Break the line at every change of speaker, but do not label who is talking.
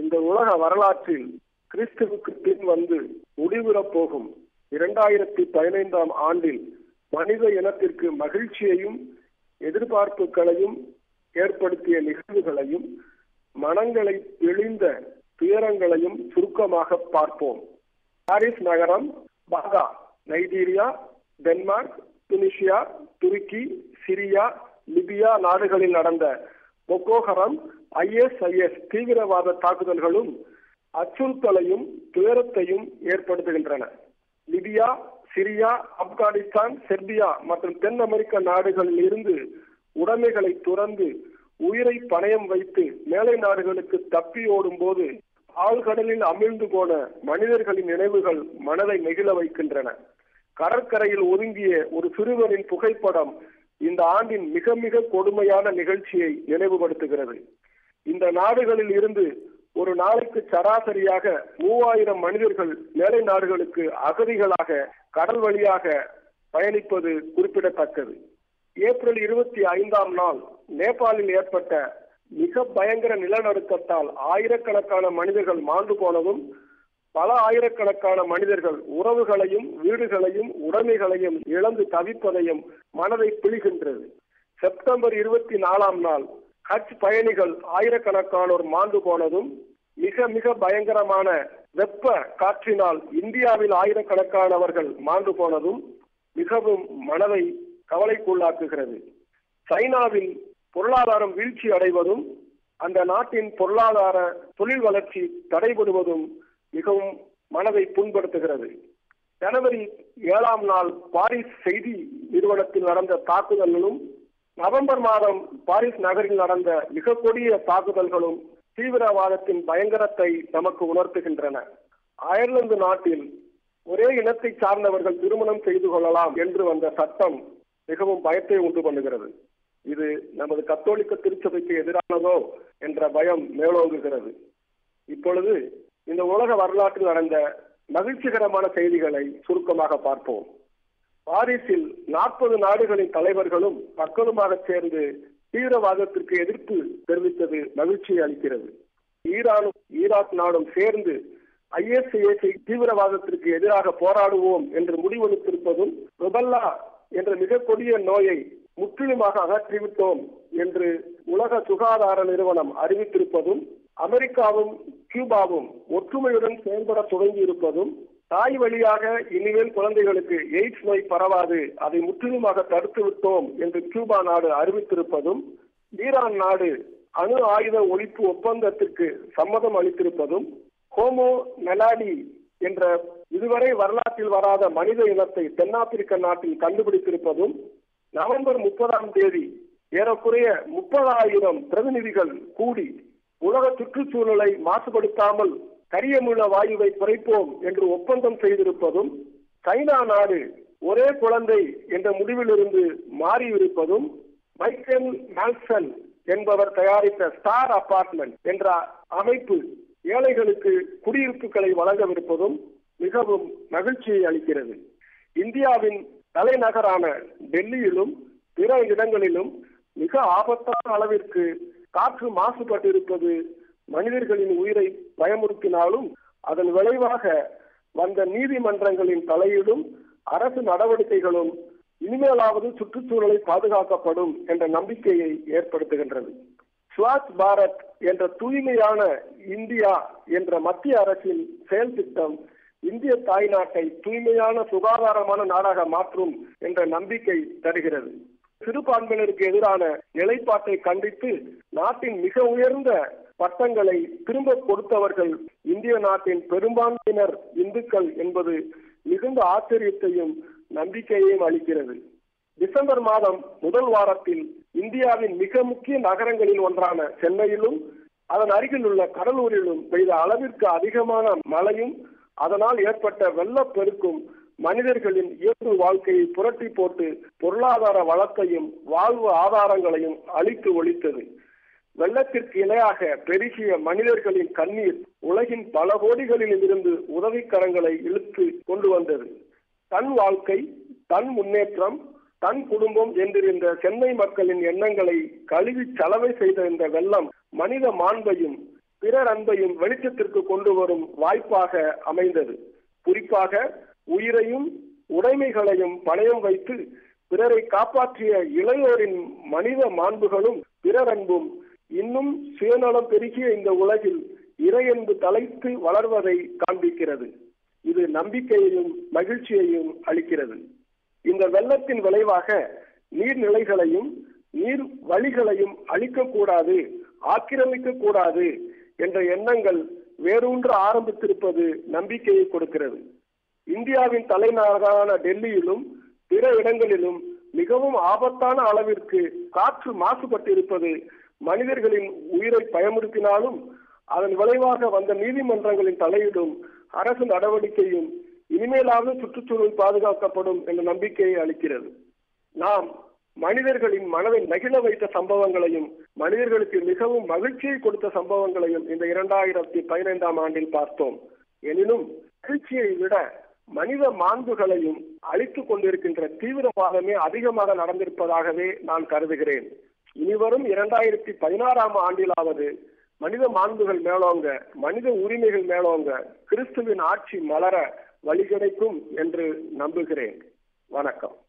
இந்த உலக வரலாற்றில் கிறிஸ்துவுக்கு பின் வந்து முடிவுறப் போகும் இரண்டாயிரத்தி பதினைந்தாம் ஆண்டில் மனித இனத்திற்கு மகிழ்ச்சியையும் எதிர்பார்ப்புகளையும் ஏற்படுத்திய நிகழ்வுகளையும் மனங்களை பிழிந்த துயரங்களையும் சுருக்கமாக பார்ப்போம் பாரிஸ் நகரம் பாகா நைஜீரியா டென்மார்க் துனிசியா துருக்கி சிரியா லிபியா நாடுகளில் நடந்த பொக்கோஹரம் ஐஎஸ்ஐஎஸ் தீவிரவாத தாக்குதல்களும் அச்சுறுத்தலையும் துயரத்தையும் ஏற்படுத்துகின்றன லிபியா சிரியா ஆப்கானிஸ்தான் செர்பியா மற்றும் தென் அமெரிக்க நாடுகளில் இருந்து உடைமைகளை துறந்து உயிரை பணயம் வைத்து மேலை நாடுகளுக்கு தப்பி ஓடும் போது ஆழ்கடலில் அமிழ்ந்து போன மனிதர்களின் நினைவுகள் மனதை நெகிழ வைக்கின்றன கடற்கரையில் ஒதுங்கிய ஒரு சிறுவனின் புகைப்படம் இந்த ஆண்டின் மிக மிக கொடுமையான நிகழ்ச்சியை நினைவுபடுத்துகிறது இந்த நாடுகளில் இருந்து ஒரு நாளைக்கு சராசரியாக மூவாயிரம் மனிதர்கள் மேலை நாடுகளுக்கு அகதிகளாக கடல் வழியாக பயணிப்பது குறிப்பிடத்தக்கது ஏப்ரல் இருபத்தி ஐந்தாம் நாள் நேபாளில் ஏற்பட்ட மிக பயங்கர நிலநடுக்கத்தால் ஆயிரக்கணக்கான மனிதர்கள் மாண்டு போனதும் பல ஆயிரக்கணக்கான மனிதர்கள் உறவுகளையும் வீடுகளையும் உடைமைகளையும் இழந்து தவிப்பதையும் மனதை பிழிகின்றது செப்டம்பர் இருபத்தி நாலாம் நாள் ஹஜ் பயணிகள் ஆயிரக்கணக்கானோர் மாண்டு போனதும் மிக மிக பயங்கரமான வெப்ப காற்றினால் இந்தியாவில் ஆயிரக்கணக்கானவர்கள் மாண்டு போனதும் மிகவும் மனதை கவலைக்குள்ளாக்குகிறது சைனாவில் பொருளாதாரம் வீழ்ச்சி அடைவதும் அந்த நாட்டின் பொருளாதார தொழில் வளர்ச்சி தடைபடுவதும் மிகவும் மனதை புண்படுத்துகிறது ஜனவரி ஏழாம் நாள் பாரிஸ் செய்தி நிறுவனத்தில் நடந்த தாக்குதல்களும் நவம்பர் மாதம் பாரிஸ் நகரில் நடந்த மிக கொடிய தாக்குதல்களும் தீவிரவாதத்தின் பயங்கரத்தை நமக்கு உணர்த்துகின்றன அயர்லாந்து நாட்டில் ஒரே இனத்தை சார்ந்தவர்கள் திருமணம் செய்து கொள்ளலாம் என்று வந்த சட்டம் மிகவும் பயத்தை உண்டு பண்ணுகிறது இது நமது கத்தோலிக்க திருச்சபைக்கு எதிரானதோ என்ற பயம் மேலோங்குகிறது இப்பொழுது இந்த உலக வரலாற்றில் நடந்த மகிழ்ச்சிகரமான செய்திகளை சுருக்கமாக பார்ப்போம் பாரிஸில் நாற்பது நாடுகளின் தலைவர்களும் மக்களுமாக சேர்ந்து தீவிரவாதத்திற்கு எதிர்ப்பு தெரிவித்தது மகிழ்ச்சியை அளிக்கிறது ஈரானும் ஈராக் நாடும் சேர்ந்து ஐஎஸ்ஐஎஸ்ஐ தீவிரவாதத்திற்கு எதிராக போராடுவோம் என்று முடிவெடுத்திருப்பதும் ருபல்லா என்ற மிக கொடிய நோயை முற்றிலுமாக அகற்றிவிட்டோம் என்று உலக சுகாதார நிறுவனம் அறிவித்திருப்பதும் அமெரிக்காவும் கியூபாவும் ஒற்றுமையுடன் செயல்பட தொடங்கி இருப்பதும் தாய் வழியாக இனிமேல் குழந்தைகளுக்கு எய்ட்ஸ் நோய் பரவாது அதை முற்றிலுமாக தடுத்து விட்டோம் என்று கியூபா நாடு அறிவித்திருப்பதும் ஈரான் நாடு அணு ஆயுத ஒழிப்பு ஒப்பந்தத்திற்கு சம்மதம் அளித்திருப்பதும் ஹோமோ மெலாடி என்ற இதுவரை வரலாற்றில் வராத மனித இனத்தை தென்னாப்பிரிக்க நாட்டில் கண்டுபிடித்திருப்பதும் நவம்பர் முப்பதாம் தேதி ஏறக்குறைய முப்பதாயிரம் பிரதிநிதிகள் கூடி உலக சுற்றுச்சூழலை மாசுபடுத்தாமல் கரியமுள்ள வாயுவை குறைப்போம் என்று ஒப்பந்தம் செய்திருப்பதும் சைனா நாடு ஒரே குழந்தை என்ற முடிவிலிருந்து மாறியிருப்பதும் மைக்கேல் மால்சன் என்பவர் தயாரித்த ஸ்டார் அபார்ட்மெண்ட் என்ற அமைப்பு ஏழைகளுக்கு குடியிருப்புகளை வழங்கவிருப்பதும் மிகவும் மகிழ்ச்சியை அளிக்கிறது இந்தியாவின் தலைநகரான டெல்லியிலும் பிற இடங்களிலும் மிக ஆபத்தான அளவிற்கு காற்று மாசுபட்டிருப்பது மனிதர்களின் உயிரை பயமுறுத்தினாலும் அதன் விளைவாக வந்த நீதிமன்றங்களின் தலையீடும் அரசு நடவடிக்கைகளும் இனிமேலாவது சுற்றுச்சூழலை பாதுகாக்கப்படும் என்ற நம்பிக்கையை ஏற்படுத்துகின்றது ஸ்வச் பாரத் என்ற தூய்மையான இந்தியா என்ற மத்திய அரசின் செயல் திட்டம் இந்திய தாய்நாட்டை தூய்மையான சுகாதாரமான நாடாக மாற்றும் என்ற நம்பிக்கை தருகிறது சிறுபான்மையினருக்கு எதிரான நிலைப்பாட்டை கண்டித்து நாட்டின் மிக உயர்ந்த பட்டங்களை திரும்ப கொடுத்தவர்கள் இந்திய நாட்டின் பெரும்பான்மையினர் இந்துக்கள் என்பது மிகுந்த ஆச்சரியத்தையும் நம்பிக்கையையும் அளிக்கிறது டிசம்பர் மாதம் முதல் வாரத்தில் இந்தியாவின் மிக முக்கிய நகரங்களில் ஒன்றான சென்னையிலும் அதன் அருகில் உள்ள கடலூரிலும் பெய்த அளவிற்கு அதிகமான மழையும் அதனால் ஏற்பட்ட வெள்ளப்பெருக்கும் மனிதர்களின் இயல்பு வாழ்க்கையை புரட்டி போட்டு பொருளாதார வளத்தையும் வாழ்வு ஆதாரங்களையும் அழித்து ஒழித்தது வெள்ளத்திற்கு இணையாக பெருகிய மனிதர்களின் கண்ணீர் உலகின் பல கோடிகளில் இருந்து உதவிக்கரங்களை இழுத்து கொண்டு வந்தது தன் வாழ்க்கை தன் முன்னேற்றம் தன் குடும்பம் என்றிருந்த சென்னை மக்களின் எண்ணங்களை கழுவி சலவை செய்த இந்த வெள்ளம் மனித மாண்பையும் பிறர் அன்பையும் வெளிச்சத்திற்கு கொண்டு வரும் வாய்ப்பாக அமைந்தது குறிப்பாக உயிரையும் உடைமைகளையும் பணயம் வைத்து பிறரை காப்பாற்றிய இளையோரின் மனித மாண்புகளும் பிறர் அன்பும் இன்னும் சுயநலம் பெருகிய இந்த உலகில் இறையன்பு தலைத்து வளர்வதை காண்பிக்கிறது இது நம்பிக்கையையும் மகிழ்ச்சியையும் அளிக்கிறது இந்த வெள்ளத்தின் விளைவாக நீர்நிலைகளையும் நீர் வழிகளையும் அழிக்கக்கூடாது ஆக்கிரமிக்க கூடாது என்ற எண்ணங்கள் வேரூன்று ஆரம்பித்திருப்பது நம்பிக்கையை கொடுக்கிறது இந்தியாவின் தலைநகரான டெல்லியிலும் பிற இடங்களிலும் மிகவும் ஆபத்தான அளவிற்கு காற்று மாசுபட்டிருப்பது மனிதர்களின் உயிரை பயமுறுத்தினாலும் அதன் விளைவாக வந்த நீதிமன்றங்களின் தலையீடும் அரசு நடவடிக்கையும் இனிமேலாவது சுற்றுச்சூழல் பாதுகாக்கப்படும் என்ற நம்பிக்கையை அளிக்கிறது நாம் மனிதர்களின் மனதை நெகிழ வைத்த சம்பவங்களையும் மனிதர்களுக்கு மிகவும் மகிழ்ச்சியை கொடுத்த சம்பவங்களையும் இந்த இரண்டாயிரத்தி பதினைந்தாம் ஆண்டில் பார்த்தோம் எனினும் மகிழ்ச்சியை விட மனித மாண்புகளையும் அழித்துக் கொண்டிருக்கின்ற தீவிரவாதமே அதிகமாக நடந்திருப்பதாகவே நான் கருதுகிறேன் இனிவரும் இரண்டாயிரத்தி பதினாறாம் ஆண்டிலாவது மனித மாண்புகள் மேலோங்க மனித உரிமைகள் மேலோங்க கிறிஸ்துவின் ஆட்சி மலர வழி கிடைக்கும் என்று நம்புகிறேன் வணக்கம்